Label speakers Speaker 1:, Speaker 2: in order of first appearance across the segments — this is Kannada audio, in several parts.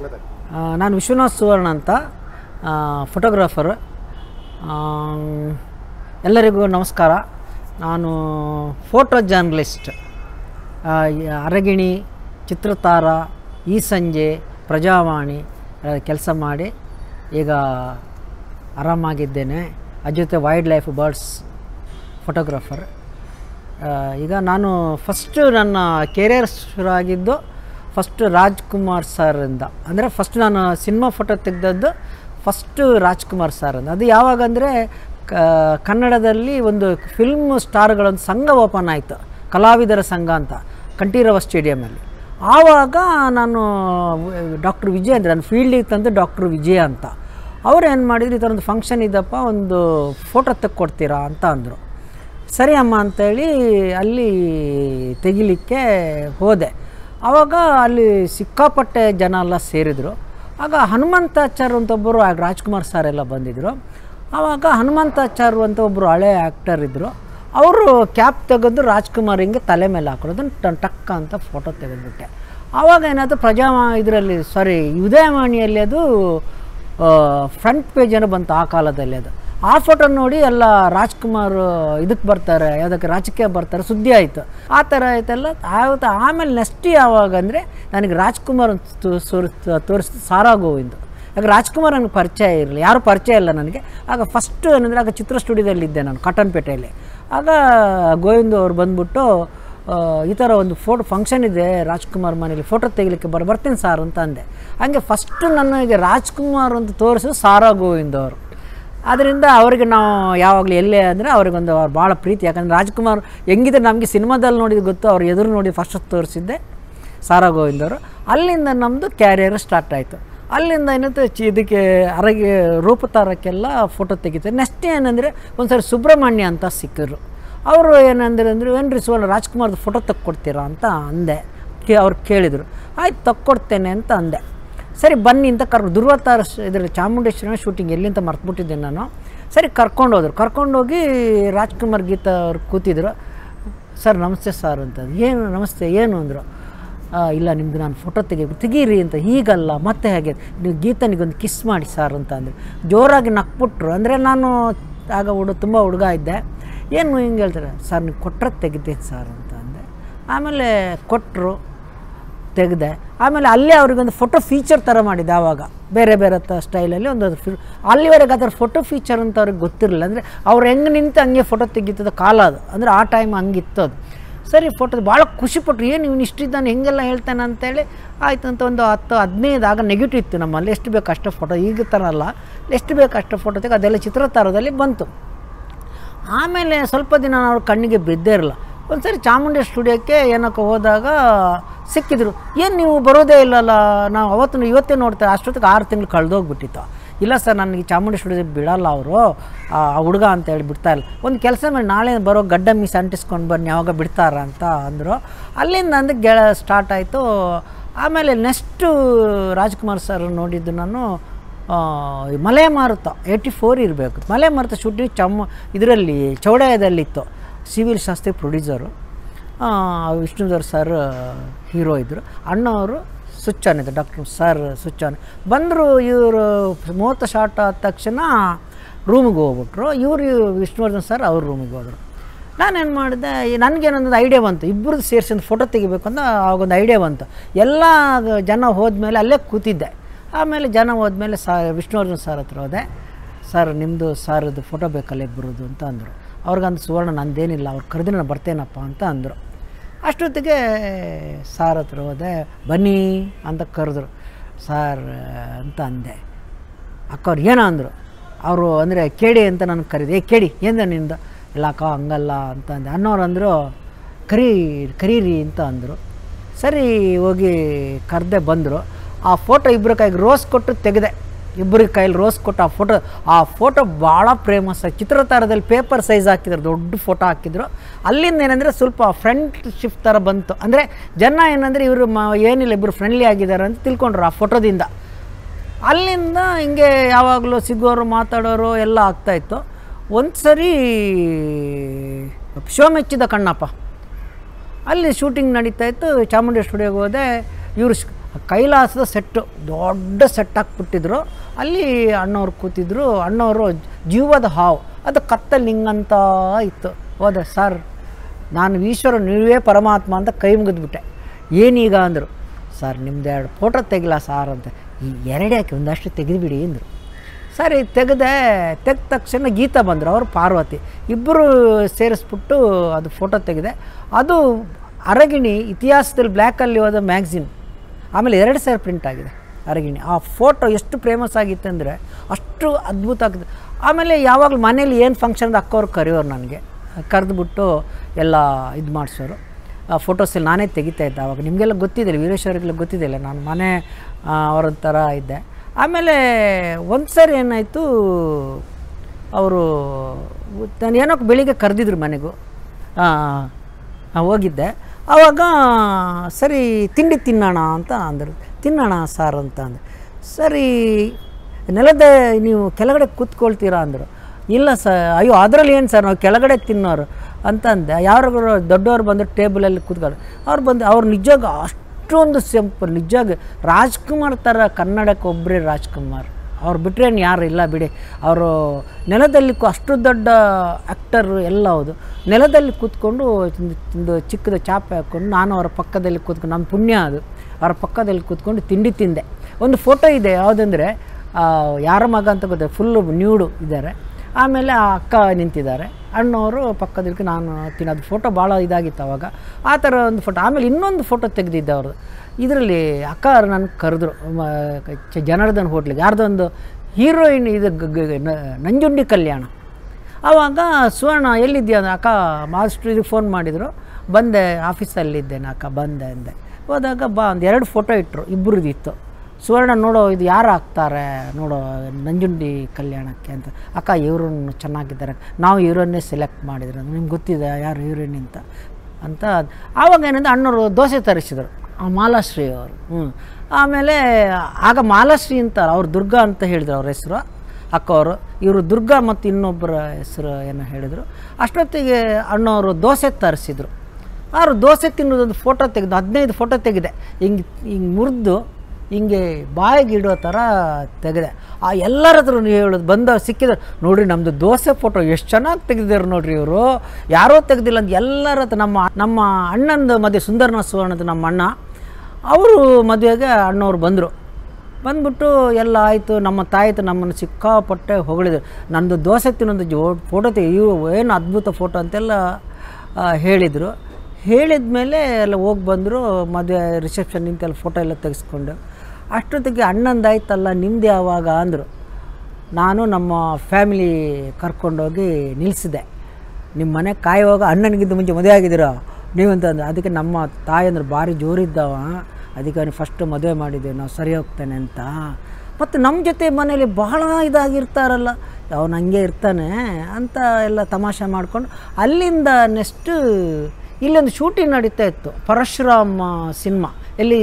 Speaker 1: ಆ, ನಾನು ವಿಶ್ವನಾಥ್ ಸುವರ್ಣ ಅಂತ ಫೋಟೋಗ್ರಾಫರ್ ಎಲ್ಲರಿಗೂ ನಮಸ್ಕಾರ ನಾನು ಫೋಟೋ ಜರ್ನಲಿಸ್ಟ್ ಅರಗಿಣಿ ಚಿತ್ರತಾರ ಈ ಸಂಜೆ ಪ್ರಜಾವಾಣಿ ಕೆಲಸ ಮಾಡಿ ಈಗ ಆರಾಮಾಗಿದ್ದೇನೆ ಅದ್ರ ಜೊತೆ ವೈಲ್ಡ್ ಲೈಫ್ ಬರ್ಡ್ಸ್ ಫೋಟೋಗ್ರಾಫರ್ ಆ, ಈಗ ನಾನು ಫಸ್ಟು ನನ್ನ ಕೆರಿಯರ್ ಶುರು ಆಗಿದ್ದು ಫಸ್ಟು ರಾಜ್ಕುಮಾರ್ ಸರಿಂದ ಅಂದರೆ ಫಸ್ಟ್ ನಾನು ಸಿನಿಮಾ ಫೋಟೋ ತೆಗೆದದ್ದು ಫಸ್ಟು ರಾಜ್ಕುಮಾರ್ ಸರ್ ಅಂತ ಅದು ಯಾವಾಗ ಅಂದರೆ ಕನ್ನಡದಲ್ಲಿ ಒಂದು ಫಿಲ್ಮ್ ಸ್ಟಾರ್ಗಳೊಂದು ಸಂಘ ಓಪನ್ ಆಯಿತು ಕಲಾವಿದರ ಸಂಘ ಅಂತ ಕಂಠೀರವ ಸ್ಟೇಡಿಯಮಲ್ಲಿ ಆವಾಗ ನಾನು ಡಾಕ್ಟರ್ ವಿಜಯ್ ಅಂದರೆ ನನ್ನ ಫೀಲ್ಡಿಗೆ ತಂದು ಡಾಕ್ಟರ್ ವಿಜಯ ಅಂತ ಅವ್ರು ಏನು ಮಾಡಿದ್ರು ಈ ಥರ ಒಂದು ಫಂಕ್ಷನ್ ಇದಪ್ಪ ಒಂದು ಫೋಟೋ ತೆಕ್ಕೊಡ್ತೀರಾ ಅಂತ ಅಂದರು ಸರಿ ಅಮ್ಮ ಅಂತೇಳಿ ಅಲ್ಲಿ ತೆಗಿಲಿಕ್ಕೆ ಹೋದೆ ಆವಾಗ ಅಲ್ಲಿ ಸಿಕ್ಕಾಪಟ್ಟೆ ಜನ ಎಲ್ಲ ಸೇರಿದರು ಆಗ ಹನುಮಂತಾಚಾರ್ಯ ಅಂತ ಒಬ್ಬರು ಆಗ ರಾಜ್ಕುಮಾರ್ ಸರ್ ಎಲ್ಲ ಬಂದಿದ್ದರು ಆವಾಗ ಹನುಮಂತಾಚಾರ್ಯ ಅಂತ ಒಬ್ಬರು ಹಳೆ ಆ್ಯಕ್ಟರ್ ಇದ್ದರು ಅವರು ಕ್ಯಾಪ್ ತೆಗೆದು ರಾಜ್ಕುಮಾರ್ ಹಿಂಗೆ ತಲೆ ಮೇಲೆ ಹಾಕೊಳ್ಳೋದು ಟನ್ ಟಕ್ಕ ಅಂತ ಫೋಟೋ ತೆಗೆದುಬಿಟ್ಟೆ ಆವಾಗ ಏನಾದರೂ ಪ್ರಜಾ ಇದರಲ್ಲಿ ಸಾರಿ ಉದಯವಾಣಿಯಲ್ಲಿ ಅದು ಫ್ರಂಟ್ ಪೇಜನ್ನು ಬಂತು ಆ ಕಾಲದಲ್ಲಿ ಅದು ಆ ಫೋಟೋ ನೋಡಿ ಎಲ್ಲ ರಾಜ್ಕುಮಾರ್ ಇದಕ್ಕೆ ಬರ್ತಾರೆ ಯಾವುದಕ್ಕೆ ರಾಜಕೀಯ ಬರ್ತಾರೆ ಸುದ್ದಿ ಆಯಿತು ಆ ಥರ ಆಯ್ತಲ್ಲ ಆವತ್ತು ಆಮೇಲೆ ನೆಕ್ಸ್ಟ್ ಯಾವಾಗ ಅಂದರೆ ನನಗೆ ರಾಜ್ಕುಮಾರ್ ತೋರಿಸ್ತು ಸಾರಾ ಗೋವಿಂದ್ ಯಾಕೆ ರಾಜ್ಕುಮಾರ್ ನನಗೆ ಪರಿಚಯ ಇರಲಿಲ್ಲ ಯಾರು ಪರಿಚಯ ಇಲ್ಲ ನನಗೆ ಆಗ ಫಸ್ಟು ಏನಂದರೆ ಆಗ ಚಿತ್ರ ಸ್ಟುಡಿಯೋದಲ್ಲಿದ್ದೆ ನಾನು ಕಾಟನ್ಪೇಟೆಯಲ್ಲಿ ಆಗ ಗೋವಿಂದ್ ಅವ್ರು ಬಂದ್ಬಿಟ್ಟು ಆ, ಈ ಥರ ಒಂದು ಫೋಟೋ ಫಂಕ್ಷನ್ ಇದೆ ರಾಜ್ಕುಮಾರ್ ಮನೇಲಿ ಫೋಟೋ ತೆಗಿಲಿಕ್ಕೆ ಬರ್ ಬರ್ತೀನಿ ಸಾರ್ ಅಂತ ಅಂದೆ ಹಂಗೆ ಫಸ್ಟು ನನಗೆ ರಾಜ್ಕುಮಾರ್ ಅಂತ ತೋರಿಸೋದು ಸಾರಾ ಗೋವಿಂದ್ ಅವರು ಅದರಿಂದ ಅವರಿಗೆ ನಾವು ಯಾವಾಗಲೂ ಎಲ್ಲೇ ಅಂದರೆ ಅವ್ರಿಗೊಂದು ಅವ್ರು ಭಾಳ ಪ್ರೀತಿ ಯಾಕಂದರೆ ರಾಜ್ಕುಮಾರ್ ಹೆಂಗಿದೆ ನಮಗೆ ಸಿನಿಮಾದಲ್ಲಿ ನೋಡಿದ ಗೊತ್ತು ಅವ್ರು ಎದುರು ನೋಡಿ ಫಸ್ಟ್ ತೋರಿಸಿದ್ದೆ ಸಾರಾ ಗೋವಿಂದ್ ಅವರು ಅಲ್ಲಿಂದ ನಮ್ಮದು ಕ್ಯಾರಿಯರ್ ಸ್ಟಾರ್ಟ್ ಆಯಿತು ಅಲ್ಲಿಂದ ಏನಂತ ಚಿ ಇದಕ್ಕೆ ಅರಗೆ ರೂಪತಾರಕ್ಕೆಲ್ಲ ಫೋಟೋ ತೆಗಿತಾರೆ ನೆಕ್ಸ್ಟ್ ಏನಂದರೆ ಒಂದು ಸರಿ ಸುಬ್ರಹ್ಮಣ್ಯ ಅಂತ ಸಿಕ್ಕರು ಅವರು ಏನಂದ್ರೆ ಅಂದರೆ ಏನ್ರಿ ಸುವರ್ಣ ರಾಜ್ಕುಮಾರ್ದು ಫೋಟೋ ತಕ್ಕೊಡ್ತೀರಾ ಅಂತ ಅಂದೆ ಕೇ ಅವ್ರು ಕೇಳಿದರು ಆಯ್ತು ತಕ್ಕೊಡ್ತೇನೆ ಅಂತ ಅಂದೆ ಸರಿ ಬನ್ನಿ ಅಂತ ಕರ್ ದುರ್ವಾತಾರ ಇದರಲ್ಲಿ ಚಾಮುಂಡೇಶ್ವರಿನ ಶೂಟಿಂಗ್ ಎಲ್ಲಿ ಅಂತ ಮರ್ತುಬಿಟ್ಟಿದ್ದೆ ನಾನು ಸರಿ ಕರ್ಕೊಂಡು ಹೋದ್ರು ಕರ್ಕೊಂಡೋಗಿ ರಾಜ್ಕುಮಾರ್ ಗೀತಾ ಅವ್ರು ಕೂತಿದ್ರು ಸರ್ ನಮಸ್ತೆ ಸರ್ ಅಂತ ಏನು ನಮಸ್ತೆ ಏನು ಅಂದರು "ಆ, ಇಲ್ಲ ನಿಮ್ದು ನಾನು ಫೋಟೋ ತೆಗಿಬೇಕು ತೆಗೀರಿ ಅಂತ ಹೀಗಲ್ಲ ಮತ್ತೆ ಹೇಗೆ ನೀವು ಗೀತನಿಗೊಂದು ಕಿಸ್ ಮಾಡಿ ಸರ್ ಅಂತ ಅಂದರು ಜೋರಾಗಿ ನಕ್ಬಿಟ್ರು ಅಂದರೆ ನಾನು ಆಗ ಹುಡು ತುಂಬ ಹುಡುಗ ಇದ್ದೆ ಏನು ಹಿಂಗೆ ಹೇಳ್ತಾರೆ ಸರ್ ನೀವು ಕೊಟ್ಟರೆ ತೆಗಿತೀನಿ ಸರ್ ಅಂತ ಅಂದೆ ಆಮೇಲೆ ಕೊಟ್ಟರು ತೆಗೆದೆ ಆಮೇಲೆ ಅಲ್ಲೇ ಅವ್ರಿಗೊಂದು ಫೋಟೋ ಫೀಚರ್ ಥರ ಮಾಡಿದ್ದೆ ಆವಾಗ ಬೇರೆ ಬೇರೆ ತ ಸ್ಟೈಲಲ್ಲಿ ಒಂದು ಫಿ ಅಲ್ಲಿವರೆಗೆ ಅದರ ಫೋಟೋ ಫೀಚರ್ ಅಂತ ಅವ್ರಿಗೆ ಗೊತ್ತಿರಲಿಲ್ಲ ಅಂದರೆ ಅವ್ರು ಹೆಂಗೆ ನಿಂತು ಹಂಗೆ ಫೋಟೋ ತೆಗಿತದ ಕಾಲ ಅದು ಅಂದರೆ ಆ ಟೈಮ್ ಹಂಗಿತ್ತು ಅದು ಸರಿ ಫೋಟೋ ಭಾಳ ಖುಷಿಪಟ್ರು ಏನು ಇವನು ಇಷ್ಟಿದ್ದಾನೆ ಹೆಂಗೆಲ್ಲ ಹೇಳ್ತಾನೆ ಅಂತೇಳಿ ಆಯ್ತು ಅಂತ ಒಂದು ಹತ್ತು ಹದಿನೈದು ಆಗ ನೆಗೆಟಿವ್ ಇತ್ತು ನಮ್ಮಲ್ಲಿ ಎಷ್ಟು ಬೇಕು ಅಷ್ಟು ಫೋಟೋ ಈಗ ಥರ ಅಲ್ಲ ಎಷ್ಟು ಬೇಕು ಅಷ್ಟು ಫೋಟೋ ತೆಗೆ ಅದೆಲ್ಲ ಚಿತ್ರತಾರದಲ್ಲಿ ಬಂತು ಆಮೇಲೆ ಸ್ವಲ್ಪ ದಿನ ಅವ್ರ ಕಣ್ಣಿಗೆ ಬಿದ್ದೇ ಇರಲ್ಲ ಒಂದ್ಸರಿ ಚಾಮುಂಡಿ ಸ್ಟುಡಿಯೋಕ್ಕೆ ಏನಕ್ಕೆ ಹೋದಾಗ ಸಿಕ್ಕಿದ್ರು ಏನು ನೀವು ಬರೋದೇ ಇಲ್ಲಲ್ಲ ನಾವು ಅವತ್ತು ಇವತ್ತೇ ನೋಡ್ತೇವೆ ಅಷ್ಟೊತ್ತಿಗೆ ಆರು ತಿಂಗಳು ಕಳೆದೋಗ್ಬಿಟ್ಟಿತ್ತು ಇಲ್ಲ ಸರ್ ನನಗೆ ಚಾಮುಂಡಿ ಸ್ಟುಡಿಯೋ ಬಿಡಲ್ಲ ಅವರು ಆ ಹುಡುಗ ಅಂತ ಹೇಳಿ ಬಿಡ್ತಾ ಇಲ್ಲ ಒಂದು ಕೆಲಸ ಮಾಡಿ ನಾಳೆ ಬರೋ ಗಡ್ಡ ಮೀಸ್ ಅಂಟಿಸ್ಕೊಂಡು ಬನ್ನಿ ಯಾವಾಗ ಬಿಡ್ತಾರ ಅಂತ ಅಂದರು ಅಲ್ಲಿಂದ ಅಂದ್ರೆ ಗೆಳ ಸ್ಟಾರ್ಟ್ ಆಯಿತು ಆಮೇಲೆ ನೆಕ್ಸ್ಟು ರಾಜ್ಕುಮಾರ್ ಸರ್ ನೋಡಿದ್ದು ನಾನು ಆ, ಮಲೆ ಮಾರುತ ಏಯ್ಟಿ ಫೋರ್ ಇರಬೇಕು ಮಲೆ ಮಾರುತ ಶೂಟಿಂಗ್ ಚಮ್ಮ ಇದರಲ್ಲಿ ಚೌಡಾಯದಲ್ಲಿತ್ತು ಸಿವಿಲ್ ಶಾಸ್ತ್ರಿ ಪ್ರೊಡ್ಯೂಸರು ವಿಷ್ಣುಧರ್ ಸರ್ ಹೀರೋ ಇದ್ದರು ಅಣ್ಣವರು ಸುಚ್ಚಾನ್ ಇದ್ದರು ಡಾಕ್ಟರ್ ಸರ್ ಸುಚ್ಚಾನ್ ಬಂದರು ಇವರು ಮೂವತ್ತು ಶಾರ್ಟ್ ಆದ ತಕ್ಷಣ ರೂಮಿಗೆ ಹೋಗ್ಬಿಟ್ರು ಇವರು ವಿಷ್ಣುವರ್ಧನ್ ಸರ್ ಅವ್ರ ರೂಮಿಗೆ ಹೋದರು ನಾನೇನು ಮಾಡಿದೆ ನನಗೇನೊಂದು ಐಡಿಯಾ ಬಂತು ಇಬ್ಬರದ್ದು ಸೇರಿಸಿ ಒಂದು ಫೋಟೋ ತೆಗಿಬೇಕು ಅಂತ ಆವಾಗೊಂದು ಐಡಿಯಾ ಬಂತು ಎಲ್ಲ ಜನ ಹೋದ್ಮೇಲೆ ಅಲ್ಲೇ ಕೂತಿದ್ದೆ ಆಮೇಲೆ ಜನ ಹೋದ್ಮೇಲೆ ಸಾ ವಿಷ್ಣುವರ್ಧನ್ ಸರ್ ಹತ್ರ ಹೋದೆ ಸರ್ ನಿಮ್ಮದು ಸಾರದ್ದು ಫೋಟೋ ಬೇಕಲ್ಲ ಇಬ್ಬರದ್ದು ಅಂತ ಅಂದರು ಅವ್ರಿಗಂದು ಸುವರ್ಣ ನಂದೇನಿಲ್ಲ ಅವ್ರು ಕರೆದ್ರೆ ನಾನು ಬರ್ತೇನಪ್ಪ ಅಂತ ಅಂದರು ಅಷ್ಟೊತ್ತಿಗೆ ಸಾರ್ ಹತ್ರ ಹೋದೆ ಬನ್ನಿ ಅಂತ ಕರೆದ್ರು ಸಾರ್ ಅಂತ ಅಂದೆ ಅಕ್ಕವ್ರು ಏನೋ ಅಂದರು ಅವರು ಅಂದರೆ ಕೇಳಿ ಅಂತ ನನಗೆ ಕರೀದೆ ಏ ಕೇಳಿ ಏನು ನಿಂದ ಇಲ್ಲ ಅಕ್ಕ ಹಂಗಲ್ಲ ಅಂತ ಅಂದೆ ಅನ್ನೋರು ಅಂದರು ಕರಿ ಕರೀರಿ ಅಂತ ಅಂದರು ಸರಿ ಹೋಗಿ ಕರೆದೆ ಬಂದರು ಆ ಫೋಟೋ ಇಬ್ಬರ ಕೈಗೆ ರೋಸ್ ಕೊಟ್ಟು ತೆಗೆದೆ ಇಬ್ಬರಿಗೆ ಕೈಲಿ ರೋಸ್ ಕೊಟ್ಟು ಆ ಫೋಟೋ ಆ ಫೋಟೋ ಭಾಳ ಫೇಮಸ್ ಆಗಿ ಚಿತ್ರತಾರದಲ್ಲಿ ಪೇಪರ್ ಸೈಜ್ ಹಾಕಿದ್ರು ದೊಡ್ಡ ಫೋಟೋ ಹಾಕಿದ್ರು ಅಲ್ಲಿಂದ ಏನಂದರೆ ಸ್ವಲ್ಪ ಫ್ರೆಂಡ್ ಶಿಫ್ಟ್ ಥರ ಬಂತು ಅಂದರೆ ಜನ ಏನಂದರೆ ಇವರು ಮ ಏನಿಲ್ಲ ಇಬ್ಬರು ಫ್ರೆಂಡ್ಲಿ ಆಗಿದ್ದಾರೆ ಅಂತ ತಿಳ್ಕೊಂಡ್ರು ಆ ಫೋಟೋದಿಂದ ಅಲ್ಲಿಂದ ಹಿಂಗೆ ಯಾವಾಗಲೂ ಸಿಗೋರು ಮಾತಾಡೋರು ಎಲ್ಲ ಆಗ್ತಾಯಿತ್ತು ಒಂದು ಸರಿ ಶೋ ಮೆಚ್ಚಿದ ಕಣ್ಣಪ್ಪ ಅಲ್ಲಿ ಶೂಟಿಂಗ್ ನಡೀತಾ ಇತ್ತು ಚಾಮುಂಡಿ ಸ್ಟುಡಿಯೋಗೆ ಹೋದೆ ಇವರು ಕೈಲಾಸದ ಸೆಟ್ಟು ದೊಡ್ಡ ಸೆಟ್ ಹಾಕ್ಬಿಟ್ಟಿದ್ರು ಅಲ್ಲಿ ಅಣ್ಣವ್ರು ಕೂತಿದ್ರು ಅಣ್ಣವರು ಜೀವದ ಹಾವು ಅದು ಕತ್ತಲ್ಲಿ ಹಿಂಗಂತ ಇತ್ತು ಹೋದೆ ಸರ್ ನಾನು ಈಶ್ವರ ನೀವೇ ಪರಮಾತ್ಮ ಅಂತ ಕೈ ಮುಗಿದ್ಬಿಟ್ಟೆ ಏನೀಗ ಅಂದರು ಸರ್ ನಿಮ್ದು ಎರಡು ಫೋಟೋ ತೆಗಿಲ್ಲ ಸಾರ್ ಅಂತ ಈ ಎರಡೇ ಹಾಕಿ ಒಂದಷ್ಟು ತೆಗೆದುಬಿಡಿ ಅಂದರು ಸರಿ ತೆಗೆದೆ ತೆಗೆದ ತಕ್ಷಣ ಗೀತಾ ಬಂದರು ಅವರು ಪಾರ್ವತಿ ಇಬ್ಬರು ಸೇರಿಸ್ಬಿಟ್ಟು ಅದು ಫೋಟೋ ತೆಗೆದೆ ಅದು ಅರಗಿಣಿ ಇತಿಹಾಸದಲ್ಲಿ ಬ್ಲ್ಯಾಕಲ್ಲಿ ಹೋದ ಮ್ಯಾಗ್ಝಿನ್ ಆಮೇಲೆ ಎರಡು ಸಾವಿರ ಪ್ರಿಂಟ್ ಆಗಿದೆ ಅರಗಿಣಿ ಆ ಫೋಟೋ ಎಷ್ಟು ಫೇಮಸ್ ಆಗಿತ್ತು ಅಂದರೆ ಅಷ್ಟು ಅದ್ಭುತ ಆಗಿದೆ ಆಮೇಲೆ ಯಾವಾಗಲೂ ಮನೇಲಿ ಏನು ಫಂಕ್ಷನ್ ಅಕ್ಕವ್ರು ಕರೆಯೋರು ನನಗೆ ಕರೆದುಬಿಟ್ಟು ಎಲ್ಲ ಇದು ಮಾಡಿಸೋರು ಆ ಫೋಟೋಸಲ್ಲಿ ನಾನೇ ತೆಗಿತಾ ಇದ್ದೆ ಅವಾಗ ನಿಮಗೆಲ್ಲ ಗೊತ್ತಿದ್ದಿಲ್ಲ ವೀರೇಶ್ವರಿಗೆಲ್ಲ ಗೊತ್ತಿದ್ದಿಲ್ಲ ನಾನು ಮನೆ ಅವರ ಥರ ಇದ್ದೆ ಆಮೇಲೆ ಒಂದು ಸರಿ ಏನಾಯಿತು ಅವರು ನಾನು ಏನೋ ಬೆಳಿಗ್ಗೆ ಕರೆದಿದ್ರು ಮನೆಗೂ ಆ, ಹೋಗಿದ್ದೆ ಆವಾಗ ಸರಿ ತಿಂಡಿ ತಿನ್ನೋಣ ಅಂತ ಅಂದರು ತಿನ್ನೋಣ ಸಾರು ಅಂತ ಅಂದೆ ಸರಿ ನೆಲದ ನೀವು ಕೆಳಗಡೆ ಕೂತ್ಕೊಳ್ತೀರಾ ಅಂದರು ಇಲ್ಲ ಸರ್ ಅಯ್ಯೋ ಅದರಲ್ಲಿ ಏನು ಸರ್ ನಾವು ಕೆಳಗಡೆ ತಿನ್ನೋರು ಅಂತ ಅಂದೆ ಯಾರಿಗಾರು ದೊಡ್ಡವ್ರು ಬಂದು ಟೇಬಲಲ್ಲಿ ಕೂತ್ಕೊಂಡು ಅವ್ರು ಬಂದು ಅವ್ರು ನಿಜವಾಗ ಅಷ್ಟೊಂದು ಸಿಂಪಲ್ ನಿಜವಾಗ ರಾಜ್ಕುಮಾರ್ ಥರ ಕನ್ನಡಕ್ಕೆ ಒಬ್ಬರೇ ರಾಜ್ಕುಮಾರ್ ಅವ್ರು ಬಿಟ್ಟರೆ ಯಾರು ಇಲ್ಲ ಬಿಡಿ ಅವರು ನೆಲದಲ್ಲಿ ಕು- ಅಷ್ಟು ದೊಡ್ಡ ಆ್ಯಕ್ಟರು ಎಲ್ಲ ಹೌದು ನೆಲದಲ್ಲಿ ಕೂತ್ಕೊಂಡು ಒಂದು ಒಂದು ಚಿಕ್ಕದ ಚಾಪೆ ಹಾಕ್ಕೊಂಡು ನಾನು ಅವರ ಪಕ್ಕದಲ್ಲಿ ಕೂತ್ಕೊಂಡು ನಮ್ಮ ಪುಣ್ಯ ಅದು ಅವರ ಪಕ್ಕದಲ್ಲಿ ಕೂತ್ಕೊಂಡು ತಿಂಡಿ ತಿಂದೆ ಒಂದು ಫೋಟೋ ಇದೆ ಯಾವುದಂದರೆ ಯಾರ ಮಗ ಅಂತ ಗೊತ್ತಿಲ್ಲ ಫುಲ್ಲು ನ್ಯೂಡು ಇದ್ದಾರೆ ಆಮೇಲೆ ಆ ಅಕ್ಕ ನಿಂತಿದ್ದಾರೆ ಅಣ್ಣವರು ಪಕ್ಕದಲ್ಲಿ ನಾನು ತಿನ್ನೋದು ಫೋಟೋ ಭಾಳ ಇದಾಗಿತ್ತು ಅವಾಗ ಆ ಥರ ಒಂದು ಫೋಟೋ ಆಮೇಲೆ ಇನ್ನೊಂದು ಫೋಟೋ ತೆಗೆದಿದ್ದೆ ಅವ್ರದ್ದು ಇದರಲ್ಲಿ ಅಕ್ಕ ನನಗೆ ಕರೆದ್ರು ಜನಾರ್ದನ್ ಹೋಟ್ಲಿಗೆ ಯಾರ್ದೊಂದು ಹೀರೋಯಿನ್ ಇದು ಗ- ಗ- ನ- ನಂಜುಂಡಿ ಕಲ್ಯಾಣ ಆವಾಗ ಸುವರ್ಣ ಎಲ್ಲಿದ್ಯಾ ಅಂದ್ರೆ ಅಕ್ಕ ಮಾಸ್ಟ್ರಿಗೆ ಫೋನ್ ಮಾಡಿದರು ಬಂದೆ ಆಫೀಸಲ್ಲಿದ್ದೇನೆ ಅಕ್ಕ ಬಂದೆ ಅಂದೆ ಹೋದಾಗ ಬಾ ಒಂದು ಎರಡು ಫೋಟೋ ಇಟ್ಟರು ಇಬ್ಬರದ್ದು ಇತ್ತು ಸುವರ್ಣ ನೋಡೋ ಇದು ಯಾರು ಹಾಕ್ತಾರೆ ನೋಡೋ ನಂಜುಂಡಿ ಕಲ್ಯಾಣಕ್ಕೆ ಅಂತ ಅಕ್ಕ ಇವರು ಚೆನ್ನಾಗಿದ್ದಾರೆ ನಾವು ಇವರನ್ನೇ ಸೆಲೆಕ್ಟ್ ಮಾಡಿದ್ರು ನಿಮ್ಗೆ ಗೊತ್ತಿದೆ ಯಾರು ಹೀರೋಯಿನ್ ಅಂತ ಅಂತ ಆವಾಗ ಏನಂದ್ರೆ ಅಣ್ಣವರು ದೋಸೆ ತರಿಸಿದರು ಆ ಮಾಲಾಶ್ರೀ ಅವರು ಹ್ಞೂ ಆಮೇಲೆ ಆಗ ಮಾಲಾಶ್ರೀ ಅಂತ ಅವ್ರು ದುರ್ಗಾ ಅಂತ ಹೇಳಿದ್ರು ಅವ್ರ ಹೆಸರು ಅಕ್ಕವರು ಇವರು ದುರ್ಗಾ ಮತ್ತು ಇನ್ನೊಬ್ಬರ ಹೆಸರು ಏನೋ ಹೇಳಿದರು ಅಷ್ಟೊತ್ತಿಗೆ ಅಣ್ಣವರು ದೋಸೆ ತರಿಸಿದ್ರು ಅವರು ದೋಸೆ ತಿನ್ನೋದೊಂದು ಫೋಟೋ ತೆಗೆದು ಹದಿನೈದು ಫೋಟೋ ತೆಗೆದೆ ಹಿಂಗೆ ಹಿಂಗೆ ಮುರಿದು ಹಿಂಗೆ ಬಾಯಿಗೆ ಇಡೋ ಥರ ತೆಗೆದೆ ಆ ಎಲ್ಲರ ಹತ್ರ ಹೇಳೋದು ಬಂದ ಸಿಕ್ಕಿದ್ರು ನೋಡ್ರಿ ನಮ್ಮದು ದೋಸೆ ಫೋಟೋ ಎಷ್ಟು ಚೆನ್ನಾಗಿ ತೆಗೆದಿದ್ದಾರೆ ನೋಡ್ರಿ ಇವರು ಯಾರೋ ತೆಗೆದಿಲ್ಲ ಅಂತ ಎಲ್ಲರ ಹತ್ರ ನಮ್ಮ ನಮ್ಮ ಅಣ್ಣಂದು ಮದುವೆ ಸುಂದರನಾಥ ಸುವರ್ಣದ ನಮ್ಮ ಅಣ್ಣ ಅವರು ಮದುವೆಗೆ ಅಣ್ಣವ್ರು ಬಂದರು ಬಂದ್ಬಿಟ್ಟು ಎಲ್ಲ ಆಯಿತು ನಮ್ಮ ತಾಯಿತು ನಮ್ಮನ್ನು ಸಿಕ್ಕಾಪಟ್ಟೆ ಹೊಗಳಿದ್ರು ನಂದು ದೋಸೆ ತಿನ್ನೋದು ಜೋ ಫೋಟೋ ತೆಗಿ ಇವು ಏನು ಅದ್ಭುತ ಫೋಟೋ ಅಂತೆಲ್ಲ ಆ, ಹೇಳಿದರು ಹೇಳಿದ ಮೇಲೆ ಎಲ್ಲ ಹೋಗಿ ಬಂದರು ಮದುವೆ ರಿಸೆಪ್ಷನ್ ನಿಂತೆಲ್ಲ ಫೋಟೋ ಎಲ್ಲ ತೆಗೆಸ್ಕೊಂಡು ಅಷ್ಟೊತ್ತಿಗೆ ಅಣ್ಣಂದಾಯ್ತಲ್ಲ ನಿಮ್ದು ಯಾವಾಗ ಅಂದರು ನಾನು ನಮ್ಮ ಫ್ಯಾಮಿಲಿ ಕರ್ಕೊಂಡೋಗಿ ನಿಲ್ಲಿಸಿದೆ ನಿಮ್ಮ ಮನೆ ಕಾಯುವಾಗ ಅಣ್ಣನಿಗಿಂತ ಮುಂಚೆ ಮದುವೆ ಆಗಿದ್ದೀರೋ ನೀವಂತ ಅಂದ್ರು ಅದಕ್ಕೆ ನಮ್ಮ ತಾಯಿ ಅಂದ್ರೆ ಭಾರಿ ಜೋರಿದ್ದವ ಅದಕ್ಕೆ ಅವ್ನು ಫಸ್ಟ್ ಮದುವೆ ಮಾಡಿದ್ದೇವೆ ನಾವು ಸರಿ ಹೋಗ್ತಾನೆ ಅಂತ ಮತ್ತು ನಮ್ಮ ಜೊತೆ ಮನೇಲಿ ಬಹಳ ಇದಾಗಿರ್ತಾರಲ್ಲ ಅವನು ಹಂಗೆ ಇರ್ತಾನೆ ಅಂತ ಎಲ್ಲ ತಮಾಷೆ ಮಾಡಿಕೊಂಡು ಅಲ್ಲಿಂದ ನೆಕ್ಸ್ಟು ಇಲ್ಲೊಂದು ಶೂಟಿಂಗ್ ನಡೀತಾ ಇತ್ತು ಪರಶುರಾಮ ಸಿನಿಮಾ ಎಲ್ಲಿ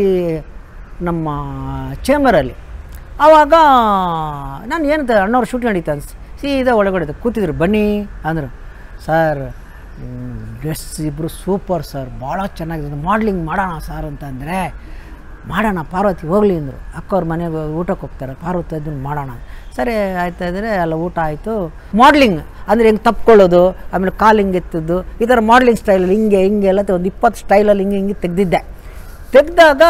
Speaker 1: ನಮ್ಮ ಚೇಂಬರಲ್ಲಿ ಆವಾಗ ನಾನು ಏನಂತ ಅಣ್ಣವ್ರ ಶೂಟಿಂಗ್ ನಡೀತಾ ಅನ್ಸ್ ಸೀದಾ ಒಳಗಡೆ ಕೂತಿದ್ರು ಬನ್ನಿ ಅಂದರು ಸರ್ ಡ್ರೆಸ್ ಇಬ್ಬರು ಸೂಪರ್ ಸರ್ ಭಾಳ ಚೆನ್ನಾಗಿದೆ ಮಾಡ್ಲಿಂಗ್ ಮಾಡೋಣ ಸರ್ ಅಂತ ಅಂದರೆ ಮಾಡೋಣ ಪಾರ್ವತಿ ಹೋಗಲಿ ಅಂದರು ಅಕ್ಕವ್ರ ಮನೆಗೆ ಊಟಕ್ಕೆ ಹೋಗ್ತಾರೆ ಪಾರ್ವತಿ ಅದನ್ನು ಮಾಡೋಣ ಸರಿ ಆಯ್ತಾ ಇದ್ದರೆ ಎಲ್ಲ ಊಟ ಆಯಿತು ಮಾಡ್ಲಿಂಗ್ ಅಂದರೆ ಹಿಂಗೆ ತಪ್ಕೊಳ್ಳೋದು ಆಮೇಲೆ ಕಾಲು ಹಿಂಗೆ ಎತ್ತದ್ದು ಈ ಥರ ಮಾಡ್ಲಿಂಗ್ ಸ್ಟೈಲಲ್ಲಿ ಹಿಂಗೆ ಹಿಂಗೆ ಎಲ್ಲ ಒಂದು ಇಪ್ಪತ್ತು ಸ್ಟೈಲಲ್ಲಿ ಹಿಂಗೆ ಹಿಂಗೆ ತೆಗೆದಿದ್ದೆ ತೆಗೆದಾಗ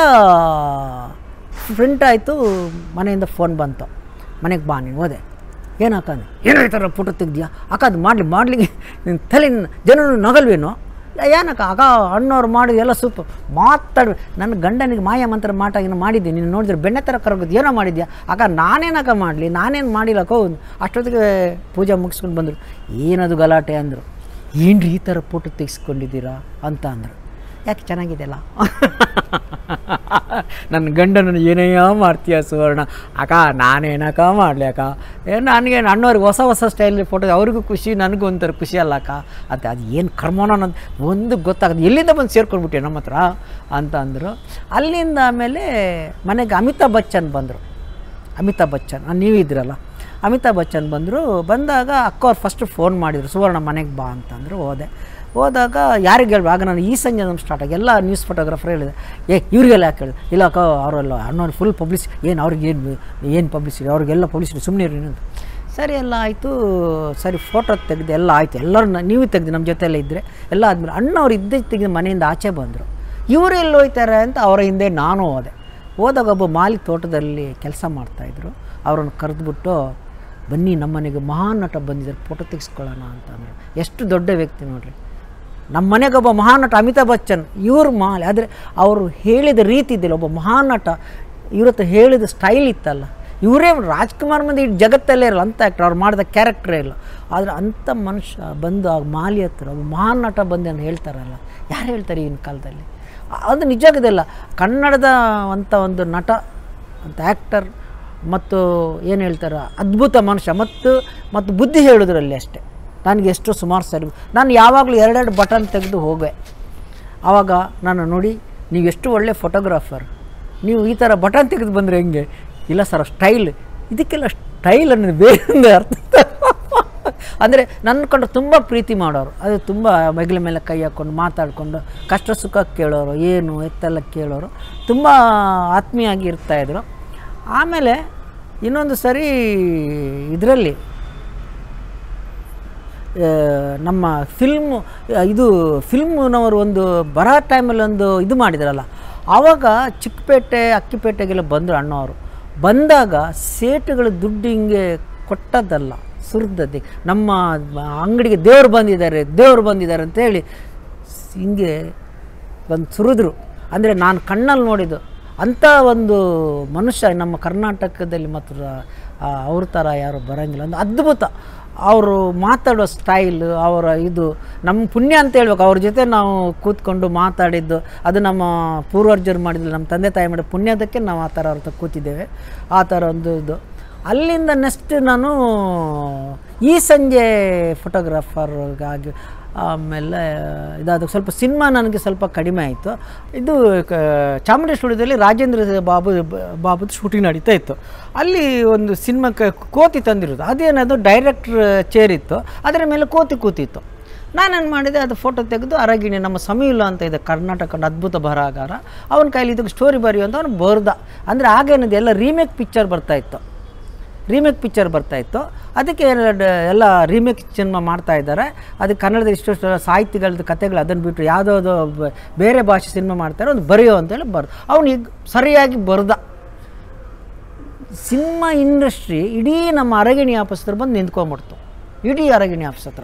Speaker 1: ಪ್ರಿಂಟ್ ಆಯಿತು ಮನೆಯಿಂದ ಫೋನ್ ಬಂತು ಮನೆಗೆ ಬಾ ನೀನು ಹೋದೆ ಏನು ಹಾಕಂದೆ ಏನೋ ಈ ಥರ ಫೋಟೋ ತೆಗ್ದ್ಯಾ ಅಕ್ಕ ಅದು ಮಾಡಲಿ ಮಾಡ್ಲಿಕ್ಕೆ ನಿನ್ನ ತಲೆ ಜನರು ನಗಲ್ವೇನೋ ಏನಕ್ಕ ಆಗ ಅಣ್ಣವ್ರು ಮಾಡಿದ ಎಲ್ಲ ಸೂಪರ್ ಮಾತಾಡ್ಬೇಕು ನನ್ನ ಗಂಡನಿಗೆ ಮಾಯ ಮಂತ್ರ ಮಾಟ ಏನೋ ಮಾಡಿದ್ದೆ ನೀನು ನೋಡಿದ್ರೆ ಬೆಣ್ಣೆ ಥರ ಕರಗೋದು ಏನೋ ಮಾಡಿದ್ಯಾ ಆಗ ನಾನೇನಕ್ಕ ಮಾಡಲಿ ನಾನೇನು ಮಾಡಿಲ್ಲಕ್ಕೋ ಅಷ್ಟೊತ್ತಿಗೆ ಪೂಜೆ ಮುಗಿಸ್ಕೊಂಡು ಬಂದರು ಏನದು ಗಲಾಟೆ ಅಂದರು ಏನ್ರಿ ಈ ಥರ ಫೋಟೋ ತೆಗೆಸ್ಕೊಂಡಿದ್ದೀರಾ ಅಂತ ಅಂದರು ಯಾಕೆ ಚೆನ್ನಾಗಿದೆಯಲ್ಲ ನನ್ನ ಗಂಡನನ್ನು ಏನೇಯೋ ಮಾಡ್ತೀಯ ಸುವರ್ಣ ಅಕ್ಕ ನಾನೇನಕ್ಕ ಮಾಡಲಿ ಅಕ್ಕ ಏ ನನಗೆ ಅಣ್ಣವ್ರಿಗೆ ಹೊಸ ಹೊಸ ಸ್ಟೈಲ್ ಫೋಟೋ ಅವ್ರಿಗೂ ಖುಷಿ ನನಗೂ ಒಂಥರ ಖುಷಿ ಅಲ್ಲ ಅಕ್ಕ ಅದು ಅದು ಏನು ಕರ್ಮನೋ ಅನ್ನೋದು ಒಂದು ಗೊತ್ತಾಗದು ಎಲ್ಲಿಂದ ಬಂದು ಸೇರ್ಕೊಂಡ್ಬಿಟ್ಟೆ ನಮ್ಮ ಹತ್ರ ಅಂತ ಅಂದರು ಅಲ್ಲಿಂದ ಆಮೇಲೆ ಮನೆಗೆ ಅಮಿತಾಬ್ ಬಚ್ಚನ್ ಬಂದರು ಅಮಿತಾಬ್ ಬಚ್ಚನ್ ಆ, ನೀವು ಇದ್ರಲ್ಲ ಅಮಿತಾಬ್ ಬಚ್ಚನ್ ಬಂದರು ಬಂದಾಗ ಅಕ್ಕವ್ರು ಫಸ್ಟ್ ಫೋನ್ ಮಾಡಿದರು ಸುವರ್ಣ ಮನೆಗೆ ಬಾ ಅಂತಂದರು ಹೋದೆ ಹೋದಾಗ ಯಾರಿಗೆ ಹೇಳ್ಬೇಕು ಆಗ ನಾನು ಈ ಸಂಜೆ ನಮ್ಮ ಸ್ಟಾರ್ಟ್ ಆಗಿ ಎಲ್ಲ ನ್ಯೂಸ್ ಫೋಟೋಗ್ರಾಫರ್ ಹೇಳಿದೆ ಏ ಇವರಿಗೆಲ್ಲ ಯಾಕೆ ಹೇಳಿದೆ ಇಲ್ಲ ಅಕ್ಕ ಅವರೆಲ್ಲ ಅನ್ನೋರು ಫುಲ್ ಪಬ್ಲಿಸಿ ಏನು ಅವ್ರಿಗೆ ಏನು ಏನು ಪಬ್ಲಿಸಿಟಿ ಅವ್ರಿಗೆಲ್ಲ ಪಬ್ಲಿಸಿಟಿ ಸುಮ್ಮನೆ ಇರಿ ಅಂತ ಸರಿ ಎಲ್ಲ ಆಯಿತು ಸರಿ ಫೋಟೋ ತೆಗೆದು ಎಲ್ಲ ಆಯಿತು ಎಲ್ಲರೂ ನ- ನೀವು ತೆಗೆದು ನಮ್ಮ ಜೊತೆಲ್ಲ ಇದ್ದರೆ ಎಲ್ಲ ಆದಮೇಲೆ ಅಣ್ಣವ್ರು ಇದ್ದೇ ತೆಗೆದು ಮನೆಯಿಂದ ಆಚೆ ಬಂದರು ಇವರು ಎಲ್ಲಿ ಹೋಯ್ತಾರೆ ಅಂತ ಅವರ ಹಿಂದೆ ನಾನು ಹೋದೆ ಹೋದಾಗ ಒಬ್ಬ ಮಾಲಿ ತೋಟದಲ್ಲಿ ಕೆಲಸ ಮಾಡ್ತಾಯಿದ್ರು ಅವ್ರನ್ನ ಕರೆದ್ಬಿಟ್ಟು ಬನ್ನಿ ನಮ್ಮ ಮನೆಗೆ ಮಹಾನ್ ನಟ ಬಂದಿದ್ದಾರೆ ಫೋಟೋ ತೆಗೆಸ್ಕೊಳ್ಳೋಣ ಅಂತ ಅಂದರು ಎಷ್ಟು ದೊಡ್ಡ ವ್ಯಕ್ತಿ ನೋಡ್ರಿ ನಮ್ಮ ಮನೆಗೊಬ್ಬ ಮಹಾನ್ ನಟ ಅಮಿತಾಬ್ ಬಚ್ಚನ್ ಇವ್ರು ಮಾಲೆ ಆದರೆ ಅವರು ಹೇಳಿದ ರೀತಿ ಇದ್ದಿಲ್ಲ ಒಬ್ಬ ಮಹಾನ್ ನಟ ಇವ್ರ ಹತ್ರ ಹೇಳಿದ ಸ್ಟೈಲ್ ಇತ್ತಲ್ಲ ಇವರೇ ರಾಜ್ಕುಮಾರ್ ಮಂದಿ ಇಡೀ ಜಗತ್ತಲ್ಲೇ ಇರಲ್ಲ ಅಂಥ ಆ್ಯಕ್ಟರ್ ಅವ್ರು ಮಾಡಿದ ಕ್ಯಾರೆಕ್ಟ್ರೇ ಇಲ್ಲ ಆದರೆ ಅಂಥ ಮನುಷ್ಯ ಬಂದು ಆ ಮಾಲಿ ಹತ್ರ ಒಬ್ಬ ಮಹಾನ್ ನಟ ಬಂದು ಅಂತ ಹೇಳ್ತಾರಲ್ಲ ಯಾರು ಹೇಳ್ತಾರೆ ಈಗಿನ ಕಾಲದಲ್ಲಿ ಅದು ನಿಜಾಗದಿಲ್ಲ ಕನ್ನಡದ ಅಂಥ ಒಂದು ನಟ ಅಂತ ಆ್ಯಕ್ಟರ್ ಮತ್ತು ಏನು ಹೇಳ್ತಾರೆ ಅದ್ಭುತ ಮನುಷ್ಯ ಮತ್ತು ಮತ್ತು ಬುದ್ಧಿ ಹೇಳೋದ್ರಲ್ಲಿ ಅಷ್ಟೇ ನನಗೆ ಎಷ್ಟು ಸುಮಾರು ಸರಿ ನಾನು ಯಾವಾಗಲೂ ಎರಡೆರಡು ಬಟನ್ ತೆಗೆದು ಹೋಗುವೆ ಆವಾಗ ನಾನು ನೋಡಿ ನೀವು ಎಷ್ಟು ಒಳ್ಳೆ ಫೋಟೋಗ್ರಾಫರ್ ನೀವು ಈ ಥರ ಬಟನ್ ತೆಗೆದು ಬಂದರೆ ಹೆಂಗೆ ಇಲ್ಲ ಸರ್ ಸ್ಟೈಲ್ ಇದಕ್ಕೆಲ್ಲ ಸ್ಟೈಲ್ ಅನ್ನೋದು ಬೇರೆ ಒಂದು ಅರ್ಥ ಅಂದರೆ ನನ್ನ ಕಂಡು ತುಂಬ ಪ್ರೀತಿ ಮಾಡೋರು ಅದು ತುಂಬ ಮಗಳ ಮೇಲೆ ಕೈ ಹಾಕ್ಕೊಂಡು ಮಾತಾಡಿಕೊಂಡು ಕಷ್ಟ ಸುಖ ಕೇಳೋರು ಏನು ಎತ್ತೆಲ್ಲ ಕೇಳೋರು ತುಂಬ ಆತ್ಮೀಯಾಗಿ ಇರ್ತಾಯಿದ್ರು ಆಮೇಲೆ ಇನ್ನೊಂದು ಸರಿ ಇದರಲ್ಲಿ ಆ, ನಮ್ಮ ಫಿಲ್ಮು ಇದು ಫಿಲ್ಮ್ನವರು ಒಂದು ಬರೋ ಟೈಮಲ್ಲಿ ಒಂದು ಇದು ಮಾಡಿದ್ರಲ್ಲ ಆವಾಗ ಚಿಕ್ಕಪೇಟೆ ಅಕ್ಕಿಪೇಟೆಗೆಲ್ಲ ಬಂದರು ಅಣ್ಣವರು ಬಂದಾಗ ಸೇಟುಗಳು ದುಡ್ಡು ಹಿಂಗೆ ಕೊಟ್ಟದ್ದಲ್ಲ ಸುರಿದದ್ದೆ ನಮ್ಮ ಅಂಗಡಿಗೆ ದೇವ್ರು ಬಂದಿದ್ದಾರೆ ದೇವ್ರು ಬಂದಿದ್ದಾರೆ ಅಂತೇಳಿ ಹಿಂಗೆ ಬಂದು ಸುರಿದ್ರು ಅಂದರೆ ನಾನು ಕಣ್ಣಲ್ಲಿ ನೋಡಿದ್ದು ಅಂಥ ಒಂದು ಮನುಷ್ಯ ನಮ್ಮ ಕರ್ನಾಟಕದಲ್ಲಿ ಮಾತ್ರ ಆ, ಅವ್ರ ಥರ ಯಾರು ಬರೋಂಗಿಲ್ಲ ಒಂದು ಅದ್ಭುತ ಅವರು ಮಾತಾಡೋ ಸ್ಟೈಲ್ ಅವರ ಇದು ನಮ್ಮ ಪುಣ್ಯ ಅಂತ ಹೇಳ್ಬೇಕು ಅವ್ರ ಜೊತೆ ನಾವು ಕೂತ್ಕೊಂಡು ಮಾತಾಡಿದ್ದು ಅದು ನಮ್ಮ ಪೂರ್ವಜರು ಮಾಡಿದ್ದು ನಮ್ಮ ತಂದೆ ತಾಯಿ ಮಾಡಿದ ಪುಣ್ಯದಕ್ಕೆ ನಾವು ಆ ಥರ ಅವ್ರ ಹತ್ರ ಕೂತಿದ್ದೇವೆ ಆ ಥರ ಒಂದು ಇದು ಅಲ್ಲಿಂದ ನೆಕ್ಸ್ಟ್ ನಾನು ಈ ಸಂಜೆ ಫೋಟೋಗ್ರಾಫರ್ಗಾಗಿ ಆಮೇಲೆ ಇದಾದ ಸ್ವಲ್ಪ ಸಿನಿಮಾ ನನಗೆ ಸ್ವಲ್ಪ ಕಡಿಮೆ ಆಯಿತು ಇದು ಕ ಚಾಮುಂಡಿ ಸ್ಟುಡಿಯೋದಲ್ಲಿ ರಾಜೇಂದ್ರ ಬಾಬು ಬಾಬುದು ಶೂಟಿಂಗ್ ನಡೀತಾ ಇತ್ತು ಅಲ್ಲಿ ಒಂದು ಸಿನಿಮಾಕ್ಕೆ ಕೋತಿ ತಂದಿರೋದು ಅದೇನದು ಡೈರೆಕ್ಟ್ರ್ ಚೇರ್ ಇತ್ತು ಅದರ ಮೇಲೆ ಕೋತಿ ಕೂತಿತ್ತು ನಾನೇನು ಮಾಡಿದೆ ಅದು ಫೋಟೋ ತೆಗೆದು ಅರಗಿಣಿ ನಮ್ಮ ಸಮೀಲ ಅಂತ ಇದೆ ಕರ್ನಾಟಕದ ಅದ್ಭುತ ಬರಹಗಾರ ಅವನ ಕೈಲಿ ಇದಕ್ಕೆ ಸ್ಟೋರಿ ಬರೆಯೋ ಅಂತ ಅವನು ಬರ್ದ ಅಂದರೆ ಆಗೇನಿದೆ ಎಲ್ಲ ರೀಮೇಕ್ ಪಿಕ್ಚರ್ ಬರ್ತಾಯಿತ್ತು ರೀಮೇಕ್ ಪಿಕ್ಚರ್ ಬರ್ತಾಯಿತ್ತು ಅದಕ್ಕೆ ಎರಡು ಎಲ್ಲ ರೀಮೇಕ್ ಸಿನಿಮಾ ಮಾಡ್ತಾ ಇದ್ದಾರೆ ಅದಕ್ಕೆ ಕನ್ನಡದ ಇಷ್ಟು ಸಾಹಿತ್ಯಗಳದ್ದು ಕಥೆಗಳು ಅದನ್ನು ಬಿಟ್ಟು ಯಾವುದೋ ಬೇರೆ ಭಾಷೆ ಸಿನಿಮಾ ಮಾಡ್ತಾರೆ ಒಂದು ಬರೆಯೋ ಅಂತೇಳಿ ಬರ್ ಅವನು ಈಗ ಸರಿಯಾಗಿ ಬರ್ದ ಸಿನಿಮಾ ಇಂಡಸ್ಟ್ರಿ ಇಡೀ ನಮ್ಮ ಅರಗಿಣಿ ಆಫೀಸ್ ಹತ್ರ ಬಂದು ನಿಂತ್ಕೊಂಡ್ಬಿಡ್ತು ಇಡೀ ಅರಗಿಣಿ ಆಫೀಸ್ ಹತ್ರ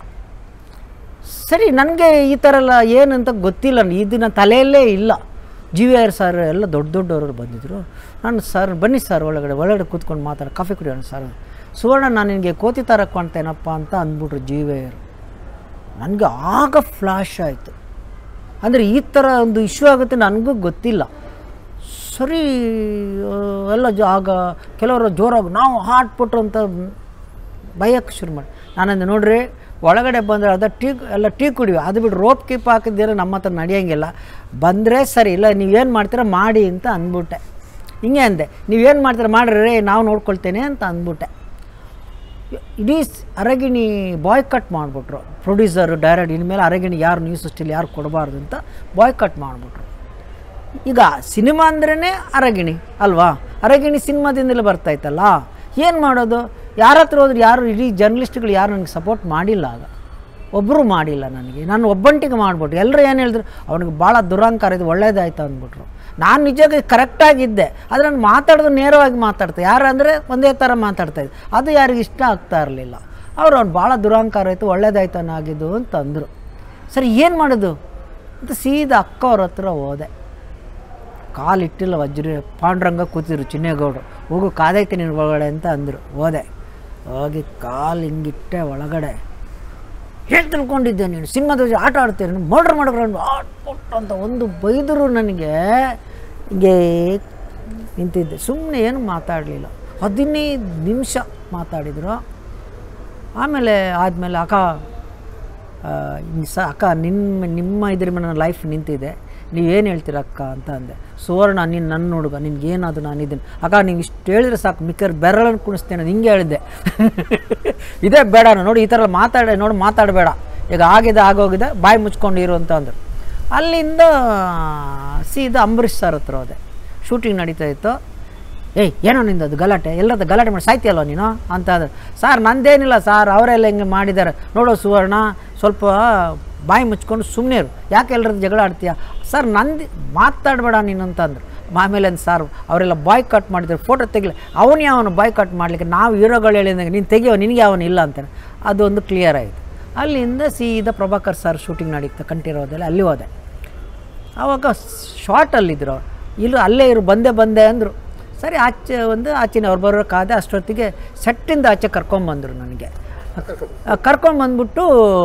Speaker 1: ಸರಿ ನನಗೆ ಈ ಥರ ಎಲ್ಲ ಏನಂತ ಗೊತ್ತಿಲ್ಲ ಇದು ನನ್ನ ತಲೆಯಲ್ಲೇ ಇಲ್ಲ ಜಿ ವಿ ಆರ್ ಸರ್ ಎಲ್ಲ ದೊಡ್ಡ ದೊಡ್ಡವರು ಬಂದಿದ್ದರು ನಾನು ಸರ್ ಬನ್ನಿ ಸರ್ ಒಳಗಡೆ ಒಳಗಡೆ ಕೂತ್ಕೊಂಡು ಮಾತಾಡಿ ಕಾಫಿ ಕುಡಿಯೋಣ ಸರ್ ಸುವರ್ಣ ನಾನು ನಿನಗೆ ಕೋತಿ ಥರ ಕಾಣ್ತೇನಪ್ಪ ಅಂತ ಅಂದ್ಬಿಟ್ರು ಜಿ ವಿ ಆರ್ ನನಗೆ ಆಗ ಫ್ಲಾಶ್ ಆಯಿತು ಅಂದರೆ ಈ ಥರ ಒಂದು ಇಶ್ಯೂ ಆಗುತ್ತೆ ನನಗೂ ಗೊತ್ತಿಲ್ಲ ಸರಿ ಆ, ಎಲ್ಲ ಜ ಆಗ ಕೆಲವರು ಜೋರಾಗಿ ನಾವು ಹಾಟ್ ಪುಟ್ರು ಅಂತ ಬೈಯಕ್ಕೆ ಶುರು ಮಾಡಿ ನಾನಂದು ನೋಡ್ರಿ ಒಳಗಡೆ ಬಂದರೆ ಅದ ಟೀ ಎಲ್ಲ ಟೀ ಕುಡಿವಿ ಅದು ಬಿಟ್ಟು ರೋಪ್ ಕೀಪ್ ಹಾಕಿದ್ದೀರ ನಮ್ಮ ಹತ್ರ ನಡೆಯೋಂಗಿಲ್ಲ ಬಂದರೆ ಸರಿ ಇಲ್ಲ ನೀವೇನು ಮಾಡ್ತೀರ ಮಾಡಿ ಅಂತ ಅಂದ್ಬಿಟ್ಟೆ ಹಿಂಗೆ ಅಂದೆ ನೀವೇನು ಮಾಡ್ತೀರ ಮಾಡ್ರಿ ನಾವು ನೋಡ್ಕೊಳ್ತೇನೆ ಅಂತ ಅಂದ್ಬಿಟ್ಟೆ ಇಡೀ ಸ್- ಅರಗಿಣಿ ಬಾಯ್ ಕಟ್ ಮಾಡಿಬಿಟ್ರು ಪ್ರೊಡ್ಯೂಸರು ಡೈರೆಕ್ಟ್ ಇನ್ಮೇಲೆ ಅರಗಿಣಿ ಯಾರು ನ್ಯೂಸ್ ಸ್ಟಿಲ್ ಯಾರು ಕೊಡಬಾರ್ದು ಅಂತ ಬಾಯ್ ಕಟ್ ಮಾಡಿಬಿಟ್ರು ಈಗ ಸಿನಿಮಾ ಅಂದ್ರೇ ಅರಗಿಣಿ ಅಲ್ವಾ ಅರಗಿಣಿ ಸಿನಿಮಾದಿಂದಲೇ ಬರ್ತಾಯಿತ್ತಲ್ಲ ಏನು ಮಾಡೋದು ಯಾರ ಹತ್ರ ಹೋದ್ರೆ ಯಾರು ಇಡೀ ಜರ್ನಲಿಸ್ಟ್ಗಳು ಯಾರು ನನಗೆ ಸಪೋರ್ಟ್ ಮಾಡಿಲ್ಲ ಆಗ ಒಬ್ಬರು ಮಾಡಿಲ್ಲ ನನಗೆ ನಾನು ಒಬ್ಬಂಟಿಗೆ ಮಾಡಿಬಿಟ್ರು ಎಲ್ಲರೂ ಏನು ಹೇಳಿದ್ರು ಅವನಿಗೆ ಭಾಳ ದುರಂಕಾರ ಇದು ಒಳ್ಳೇದಾಯ್ತು ಅಂದ್ಬಿಟ್ರು ನಾನು ನಿಜವಾಗಿ ಕರೆಕ್ಟಾಗಿದ್ದೆ ಆದರೆ ನಾನು ಮಾತಾಡೋದು ನೇರವಾಗಿ ಮಾತಾಡ್ತೆ ಯಾರು ಅಂದರೆ ಒಂದೇ ಥರ ಮಾತಾಡ್ತಾಯಿದ್ದೆ ಅದು ಯಾರಿಗೆ ಇಷ್ಟ ಆಗ್ತಾ ಇರಲಿಲ್ಲ ಅವ್ರು ಅವ್ನು ಭಾಳ ದುರಂಕಾರ ಆಯಿತು ಒಳ್ಳೇದಾಯ್ತು ಆಗಿದ್ದು ಅಂತ ಅಂದರು ಸರಿ ಏನು ಮಾಡೋದು ಅಂತ ಸೀದಾ ಅಕ್ಕ ಅವ್ರ ಹತ್ರ ಹೋದೆ ಕಾಲಿಟ್ಟಿಲ್ಲ ವಜ್ರ ಪಾಂಡುರಂಗ ಕೂತಿದ್ರು ಚಿನ್ನೇಗೌಡರು ಹೋಗು ಕಾದೈತೆ ನಿನ್ನ ಒಳಗಡೆ ಅಂತ ಅಂದರು ಹೋದೆ ಹೋಗಿ ಕಾಲು ಹಿಂಗಿಟ್ಟೆ ಒಳಗಡೆ ಹೇಗೆ ತಿಳ್ಕೊಂಡಿದ್ದೆ ನೀನು ಸಿನಿಮಾದ ಜೊತೆ ಆಟ ಆಡ್ತೀನಿ ಮರ್ಡ್ರ್ ಮಾಡ್ಕೊಂಡು ಆಟ್ಬಿಟ್ಟು ಅಂತ ಒಂದು ಬೈದರು ನನಗೆ ಹಿಂಗೆ ನಿಂತಿದ್ದೆ ಸುಮ್ಮನೆ ಏನು ಮಾತಾಡಲಿಲ್ಲ ಹದಿನೈದು ನಿಮಿಷ ಮಾತಾಡಿದರು ಆಮೇಲೆ ಆದಮೇಲೆ ಅಕ್ಕ ಆ, ಇನ್ ಸ ಅಕ್ಕ ನಿಮ್ಮ ನಿಮ್ಮ ಇದ್ರ ಮೇಲೆ ನನ್ನ ಲೈಫ್ ನಿಂತಿದೆ ನೀವೇನು ಹೇಳ್ತೀರ ಅಕ್ಕ ಅಂತ ಅಂದೆ ಸುವರ್ಣ ನೀನು ನನ್ನ ಹುಡುಗ ನಿನ್ಗೇನದು ನಾನು ಇದನ್ನು ಅಕ್ಕ ನೀವು ಇಷ್ಟು ಹೇಳಿದ್ರೆ ಸಾಕು ಮಿಕ್ಕರ್ ಬೆರಳನ್ನು ಕುಣಿಸ್ತೇನೆ ಅದು ಹಿಂಗೆ ಹೇಳಿದ್ದೆ ಇದೇ ಬೇಡ ನೋಡಿ ಈ ಥರ ಮಾತಾಡ ನೋಡಿ ಮಾತಾಡಬೇಡ ಈಗ ಆಗಿದೆ ಆಗೋಗಿದೆ ಬಾಯಿ ಮುಚ್ಕೊಂಡು ಇರು ಅಂತ ಅಂದರು ಅಲ್ಲಿಂದ ಸೀದಾ ಅಂಬರೀಷ್ ಸರ್ ಹತ್ರ ಹೋದೆ ಶೂಟಿಂಗ್ ನಡೀತಾ ಇತ್ತು ಏಯ್ ಏನೋ ನಿಂದು ಅದು ಗಲಾಟೆ ಎಲ್ಲದ ಗಲಾಟೆ ಮಾಡಿ ಸಾಯ್ತಿಯಲ್ವ ನೀನು ಅಂತ ಅಂದ್ರು ಸರ್ ನಂದೇನಿಲ್ಲ ಸರ್ ಅವರೆಲ್ಲ ಹಿಂಗೆ ಮಾಡಿದ್ದಾರೆ ನೋಡೋ ಸುವರ್ಣ ಸ್ವಲ್ಪ ಬಾಯಿ ಮುಚ್ಕೊಂಡು ಸುಮ್ಮನೆ ಇರು ಯಾಕೆ ಎಲ್ಲರದ್ದು ಜಗಳ ಆಡ್ತೀಯ ಸರ್ ನಂದು ಮಾತಾಡಬೇಡ ನೀನು ಅಂತ ಅಂದರು ಆಮೇಲೆ ಅಂದ್ ಸರ್ ಅವರೆಲ್ಲ ಬಾಯ್ ಕಟ್ ಮಾಡಿದ್ರು ಫೋಟೋ ತೆಗಿಲಿ ಅವನು ಯಾವನು ಬಾಯ್ ಕಟ್ ಮಾಡಲಿಕ್ಕೆ ನಾವು ಹೀರೋಗಳು ಹೇಳಿದಂಗೆ ನೀನು ತೆಗಿಯೋ ನಿನಗೆ ಅವನು ಇಲ್ಲ ಅಂತಾನೆ ಅದೊಂದು ಕ್ಲಿಯರ್ ಆಯಿತು ಅಲ್ಲಿಂದ ಸೀದಾ ಪ್ರಭಾಕರ್ ಸರ್ ಶೂಟಿಂಗ್ ನಡೀತಾ ಕಂಠೀರವದಲ್ಲಿ ಅಲ್ಲಿ ಹೋದೆ ಆವಾಗ ಶಾರ್ಟಲ್ಲಿದ್ದರು ಅವ್ರು ಇಲ್ಲ ಅಲ್ಲೇ ಇರು ಬಂದೆ ಬಂದೆ ಅಂದರು ಸರಿ ಆಚೆ ಒಂದು ಆಚಿನ ಅವ್ರು ಬರೋ ಕಾದೆ ಅಷ್ಟೊತ್ತಿಗೆ ಸೆಟ್ಟಿಂದ ಆಚೆ ಕರ್ಕೊಂಬಂದರು ನನಗೆ ಕರ್ಕೊಂಬಂದ್ಬಿಟ್ಟು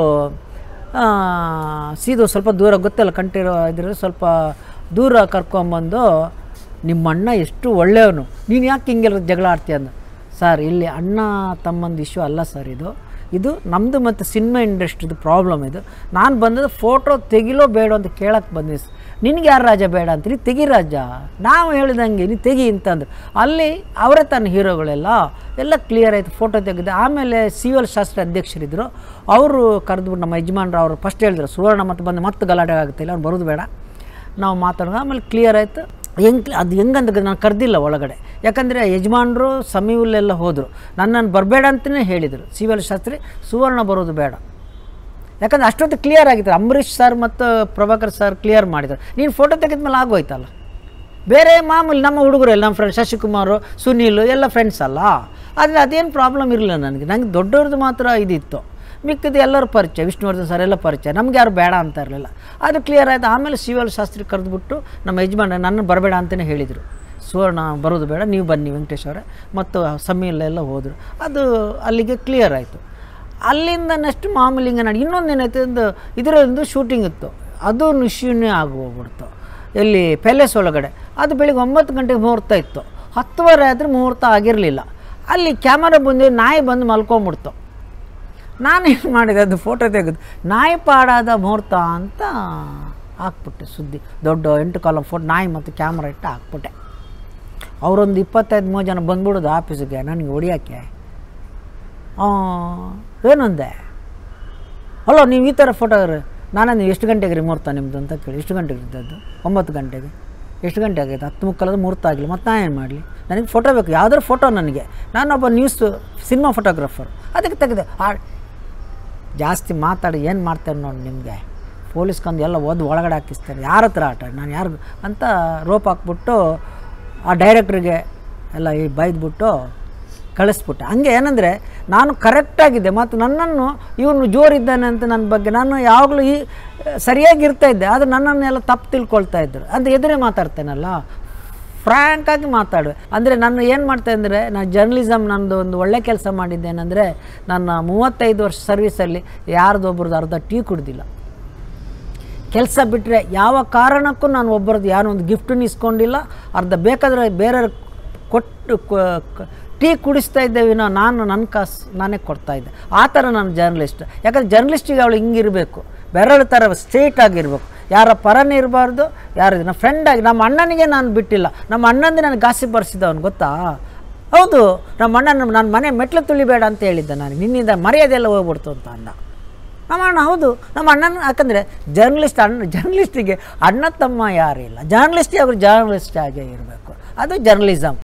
Speaker 1: ಸೀದಾ ಸ್ವಲ್ಪ ದೂರ ಗೊತ್ತಲ್ಲ ಕಂಠೀರೋ ಇದ್ರೆ ಸ್ವಲ್ಪ ದೂರ ಕರ್ಕೊಂಬಂದು ನಿಮ್ಮ ಅಣ್ಣ ಎಷ್ಟು ಒಳ್ಳೆಯವನು ನೀನು ಯಾಕೆ ಹಿಂಗೆಲ್ಲ ಜಗಳ ಆಡ್ತೀಯ ಅಂದ ಸರ್ ಇಲ್ಲಿ ಅಣ್ಣ ತಮ್ಮಂದು ಇಶ್ಯೂ ಅಲ್ಲ ಸರ್ ಇದು ಇದು ನಮ್ಮದು ಮತ್ತು ಸಿನಿಮಾ ಇಂಡಸ್ಟ್ರಿದು ಪ್ರಾಬ್ಲಮ್ ಇದು ನಾನು ಬಂದದ್ದು ಫೋಟೋ ತೆಗಿಲೋ ಬೇಡ ಅಂತ ಕೇಳಕ್ಕೆ ಬಂದಿದ್ದೆ ಸರ್. ನಿನಗೆ ಯಾರು ರಾಜ ಬೇಡ ಅಂತ ನೀ ತೆಗಿ ರಾಜ ನಾವು ಹೇಳಿದಂಗೆ ನೀ ತೆಗಿ ಅಂತಂದ್ರು ಅಲ್ಲಿ ಅವರೇ ತನ್ನ ಹೀರೋಗಳೆಲ್ಲ ಎಲ್ಲ ಕ್ಲಿಯರ್ ಆಯಿತು ಫೋಟೋ ತೆಗೆದು ಆಮೇಲೆ ಸಿ ಎಲ್ ಶಾಸ್ತ್ರಿ ಅಧ್ಯಕ್ಷರಿದ್ದರು ಅವರು ಕರೆದ್ಬಿಟ್ಟು ನಮ್ಮ ಯಜಮಾನ್ರು ಅವರು ಫಸ್ಟ್ ಹೇಳಿದ್ರು ಸುವರ್ಣ ಮತ್ತು ಬಂದು ಮತ್ತೆ ಗಲಾಟೆ ಆಗುತ್ತೆ ಇಲ್ಲ ಅವ್ರು ಬರೋದು ಬೇಡ ನಾವು ಮಾತಾಡೋದು ಆಮೇಲೆ ಕ್ಲಿಯರ್ ಆಯಿತು ಹೆಂಗೆ ಅದು ಹೆಂಗಂತ ನಾನು ಕರೆದಿಲ್ಲ ಒಳಗಡೆ ಯಾಕಂದರೆ ಯಜಮಾನರು ಸಮೀವಲ್ಲೆಲ್ಲ ಹೋದರು ನನ್ನನ್ನು ಬರಬೇಡ ಅಂತಲೇ ಹೇಳಿದರು ಸಿ ಎಲ್ ಶಾಸ್ತ್ರಿ ಸುವರ್ಣ ಬರೋದು ಬೇಡ ಯಾಕಂದ್ರೆ ಅಷ್ಟೊತ್ತು ಕ್ಲಿಯರ್ ಆಗಿತ್ತು ಅಂಬರೀಷ್ ಸರ್ ಮತ್ತು ಪ್ರಭಾಕರ್ ಸರ್ ಕ್ಲಿಯರ್ ಮಾಡಿದ್ರು ನೀನು ಫೋಟೋ ತೆಗೆದ್ಮೇಲೆ ಆಗೋಯ್ತಲ್ಲ ಬೇರೆ ಮಾಮೂಲಿ ನಮ್ಮ ಹುಡುಗರು ಎಲ್ಲ ನಮ್ಮ ಫ್ರೆಂಡ್ ಶಶಿಕುಮಾರು ಸುನೀಲು ಎಲ್ಲ ಫ್ರೆಂಡ್ಸ್ ಅಲ್ಲ ಆದರೆ ಅದೇನು ಪ್ರಾಬ್ಲಮ್ ಇರಲಿಲ್ಲ ನನಗೆ ನನಗೆ ದೊಡ್ಡವ್ರದ್ದು ಮಾತ್ರ ಇದಿತ್ತು ಮಿಕ್ಕಿದ್ದು ಎಲ್ಲರೂ ಪರಿಚಯ ವಿಷ್ಣುವರ್ಧನ್ ಸರ್ ಎಲ್ಲ ಪರಿಚಯ ನಮ್ಗೆ ಯಾರು ಬೇಡ ಅಂತ ಇರಲಿಲ್ಲ ಅದು ಕ್ಲಿಯರ್ ಆಯಿತು ಆಮೇಲೆ ಶಿವಲ್ ಶಾಸ್ತ್ರಿ ಕರೆದುಬಿಟ್ಟು ನಮ್ಮ ಯಜಮಾನ ನನ್ನ ಬರಬೇಡ ಅಂತಲೇ ಹೇಳಿದರು ಸುವರ್ಣ ಬರೋದು ಬೇಡ ನೀವು ಬನ್ನಿ ವೆಂಕಟೇಶ್ ಅವರೇ ಮತ್ತು ಸಮೀಲೆಲ್ಲ ಹೋದರು ಅದು ಅಲ್ಲಿಗೆ ಕ್ಲಿಯರ್ ಆಯಿತು ಅಲ್ಲಿಂದ ನೆಕ್ಸ್ಟ್ ಮಾಮೂಲಿ ಹಿಂಗೆ ನಾನು ಇನ್ನೊಂದು ಏನಾಯ್ತು ಒಂದು ಇದರೊಂದು ಶೂಟಿಂಗ್ ಇತ್ತು ಅದು ನಿಶ್ಯೂನ್ಯ ಆಗಿ ಹೋಗ್ಬಿಡ್ತು ಎಲ್ಲಿ ಪ್ಯಾಲೇಸ್ ಒಳಗಡೆ ಅದು ಬೆಳಿಗ್ಗೆ ಒಂಬತ್ತು ಗಂಟೆಗೆ ಮುಹೂರ್ತ ಇತ್ತು ಹತ್ತುವರೆ ಆದರೆ ಮುಹೂರ್ತ ಆಗಿರಲಿಲ್ಲ ಅಲ್ಲಿ ಕ್ಯಾಮರಾ ಬಂದು ನಾಯಿ ಬಂದು ಮಲ್ಕೊಂಬಿಡ್ತು ನಾನೇನು ಮಾಡಿದೆ ಅದು ಫೋಟೋ ತೆಗೆದು ನಾಯಿ ಪಾಡಾದ ಮುಹೂರ್ತ ಅಂತ ಹಾಕ್ಬಿಟ್ಟೆ ಸುದ್ದಿ ದೊಡ್ಡ ಎಂಟು ಕಾಲಮ್ ಫೋಟೋ ನಾಯಿ ಮತ್ತು ಕ್ಯಾಮ್ರಾ ಇಟ್ಟು ಹಾಕ್ಬಿಟ್ಟೆ ಅವರೊಂದು ಇಪ್ಪತ್ತೈದು ಮೂರು ಜನ ಬಂದ್ಬಿಡೋದು ಆಫೀಸಿಗೆ ನನಗೆ ಹೊಡಿಯೋಕ್ಕೆ ಏನಂದೆ ಅಲ್ಲ ನೀವು ಈ ಥರ ಫೋಟೋ ನಾನು ನೀವು ಎಷ್ಟು ಗಂಟೆಗೆ ರೀ ಮುಹೂರ್ತ ನಿಮ್ಮದು ಅಂತ ಕೇಳಿ ಎಷ್ಟು ಗಂಟೆಗೆ ಇದ್ದದ್ದು ಒಂಬತ್ತು ಗಂಟೆಗೆ ಎಷ್ಟು ಗಂಟೆ ಆಗೈತೆ ಹತ್ತು ಮುಕ್ಕಲ್ಲದ ಮುಹೂರ್ತ ಆಗಲಿ ಮತ್ತು ನಾ ಏನು ಮಾಡಲಿ ನನಗೆ ಫೋಟೋ ಬೇಕು ಯಾವುದಾದ್ರು ಫೋಟೋ ನನಗೆ ನಾನೊಬ್ಬ ನ್ಯೂಸ್ ಸಿನಿಮಾ ಫೋಟೋಗ್ರಾಫರ್ ಅದಕ್ಕೆ ತೆಗೆದೆ ಆ ಜಾಸ್ತಿ ಮಾತಾಡಿ ಏನು ಮಾಡ್ತೇನೆ ನೋಡಿ ನಿಮಗೆ ಪೊಲೀಸ್ಕೊಂದು ಎಲ್ಲ ಓದಿ ಒಳಗಡೆ ಹಾಕಿಸ್ತಾರೆ ಯಾರ ಹತ್ರ ಆಟ ನಾನು ಯಾರು ಅಂತ ರೋಪ್ ಹಾಕ್ಬಿಟ್ಟು ಆ ಡೈರೆಕ್ಟ್ರಿಗೆ ಎಲ್ಲ ಈ ಬೈದ್ಬಿಟ್ಟು ಕಳಿಸ್ಬಿಟ್ಟೆ ಹಂಗೆ ಏನಂದರೆ ನಾನು ಕರೆಕ್ಟಾಗಿದ್ದೆ ಮತ್ತು ನನ್ನನ್ನು ಇವನು ಜೋರಿದ್ದಾನೆ ಅಂತ ನನ್ನ ಬಗ್ಗೆ ನಾನು ಯಾವಾಗಲೂ ಈ ಸರಿಯಾಗಿರ್ತಾ ಇದ್ದೆ ಆದರೆ ನನ್ನನ್ನೆಲ್ಲ ತಪ್ಪು ತಿಳ್ಕೊಳ್ತಾ ಇದ್ದರು ಅದು ಎದುರೇ ಮಾತಾಡ್ತೇನಲ್ಲ ಫ್ರ್ಯಾಂಕಾಗಿ ಮಾತಾಡುವೆ ಅಂದರೆ ನಾನು ಏನು ಮಾಡ್ತಾ ಅಂದರೆ ನಾನು ಜರ್ನಲಿಸಮ್ ನಂದು ಒಂದು ಒಳ್ಳೆ ಕೆಲಸ ಮಾಡಿದ್ದೇನೆಂದರೆ ನನ್ನ ಮೂವತ್ತೈದು ವರ್ಷ ಸರ್ವೀಸಲ್ಲಿ ಯಾರ್ದೊಬ್ರದ್ದು ಅರ್ಧ ಟೀ ಕುಡ್ದಿಲ್ಲ ಕೆಲಸ ಬಿಟ್ಟರೆ ಯಾವ ಕಾರಣಕ್ಕೂ ನಾನು ಒಬ್ಬರದ್ದು ಯಾರೋ ಒಂದು ಗಿಫ್ಟನ್ನು ಇಸ್ಕೊಂಡಿಲ್ಲ ಅರ್ಧ ಬೇಕಾದರೆ ಬೇರೆಯವ್ರು ಕೊಟ್ಟು ಕ- ಟೀ ಕುಡಿಸ್ತಾ ಇದ್ದೆ ವಿನೋ ನಾನು ನನ್ನ ಕಾಸು ನಾನೇ ಕೊಡ್ತಾ ಇದ್ದೆ ಆ ಥರ ನಾನು ಜರ್ನಲಿಸ್ಟ್ ಯಾಕಂದ್ರೆ ಜರ್ನಲಿಸ್ಟಿಗೆ ಅವಳು ಹಿಂಗಿರಬೇಕು ಬೇರೆಯವ್ರ ಥರ ಸ್ಟ್ರೇಟ್ ಆಗಿರ್ಬೇಕು ಯಾರ ಪರನೇ ಇರಬಾರ್ದು ಯಾರು ನನ್ನ ಫ್ರೆಂಡಾಗಿ ನಮ್ಮ ಅಣ್ಣನಿಗೆ ನಾನು ಬಿಟ್ಟಿಲ್ಲ ನಮ್ಮ ಅಣ್ಣಂದೇ ನನಗೆ ಗಾಸಿ ಬರ್ಸಿದವನು ಗೊತ್ತಾ ಹೌದು ನಮ್ಮ ಅಣ್ಣ ನಾನು ಮನೆ ಮೆಟ್ಲು ತುಳಿಬೇಡ ಅಂತ ಹೇಳಿದ್ದೆ ನಾನು ನಿನ್ನಿಂದ ಮರ್ಯಾದೆಲ್ಲ ಹೋಗ್ಬಿಡ್ತು ಅಂತ ಅಂದ ನಮ್ಮ ಅಣ್ಣ ಹೌದು ನಮ್ಮ ಅಣ್ಣನ ಯಾಕಂದರೆ ಜರ್ನಲಿಸ್ಟ್ ಅಣ್ಣ ಜರ್ನಲಿಸ್ಟಿಗೆ ಅಣ್ಣ ತಮ್ಮ ಯಾರೂ ಇಲ್ಲ ಜರ್ನಲಿಸ್ಟಿಗೆ ಅವರು ಜರ್ನಲಿಸ್ಟ್ ಆಗೇ ಇರಬೇಕು ಅದು ಜರ್ನಲಿಸಮ್